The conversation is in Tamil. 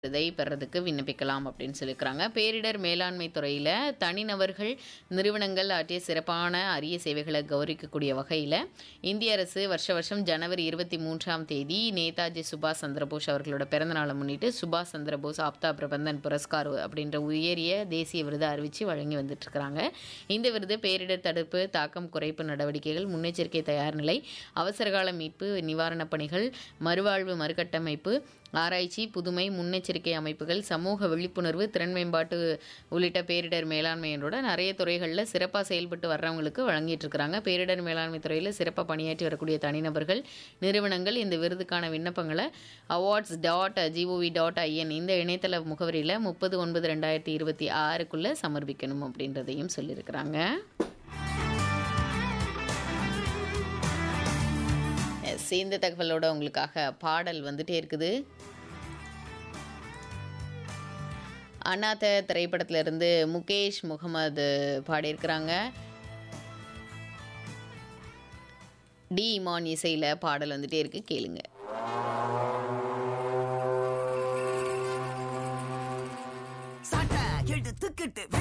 விருதை பெறதுக்கு விண்ணப்பிக்கலாம் அப்படின்னு சொல்லியிருக்கிறாங்க பேரிடர் மேலாண்மை துறையில் தனிநபர்கள் நிறுவனங்கள் ஆற்றிய சிறப்பான அரிய சேவைகளை கௌரவிக்கக்கூடிய வகையில் இந்திய அரசு வருஷ வருஷம் ஜனவரி இருபத்தி மூன்றாம் தேதி நேதாஜி சுபாஷ் சந்திரபோஸ் அவர்களோட பிறந்தநாளை முன்னிட்டு சுபாஷ் சந்திரபோஸ் ஆப்தா பிரபந்தன் புரஸ்கார் அப்படின்ற உயரிய தேசிய விருதை அறிவித்து வழங்கி வந்துட்டுருக்கிறாங்க இந்த விருது பேரிடர் தடுப்பு தாக்கம் குறைப்பு நடவடிக்கைகள் முன்னெச்சரிக்கை தயார் நிலை அவசரகால மீட்பு நிவாரணப் பணிகள் மறுவாழ்வு மறுகட்டமைப்பு ஆராய்ச்சி புதுமை முன்னெச்சரிக்கை அமைப்புகள் சமூக விழிப்புணர்வு திறன் மேம்பாட்டு உள்ளிட்ட பேரிடர் மேலாண்மையோட நிறைய துறைகளில் சிறப்பாக செயல்பட்டு வர்றவங்களுக்கு வழங்கிட்டு இருக்கிறாங்க பேரிடர் மேலாண்மை துறையில் சிறப்பாக பணியாற்றி வரக்கூடிய தனிநபர்கள் நிறுவனங்கள் இந்த விருதுக்கான விண்ணப்பங்களை awards dot gov dot in இந்த இணையதள முகவரியில் முப்பது ஒன்பது ரெண்டாயிரத்தி இருபத்தி ஆறுக்குள்ளே சமர்ப்பிக்கணும் அப்படின்றதையும் சொல்லியிருக்கிறாங்க எஸ் இந்த தகவலோட உங்களுக்காக பாடல் வந்துட்டே இருக்குது அநாத திரைப்படத்துல இருந்து முகேஷ் முகமது பாடியிருக்கிறாங்க டி இமான் இசையில் பாடல் வந்துட்டே இருக்கு கேளுங்க சாட்டை எடுத்துக்கிட்டு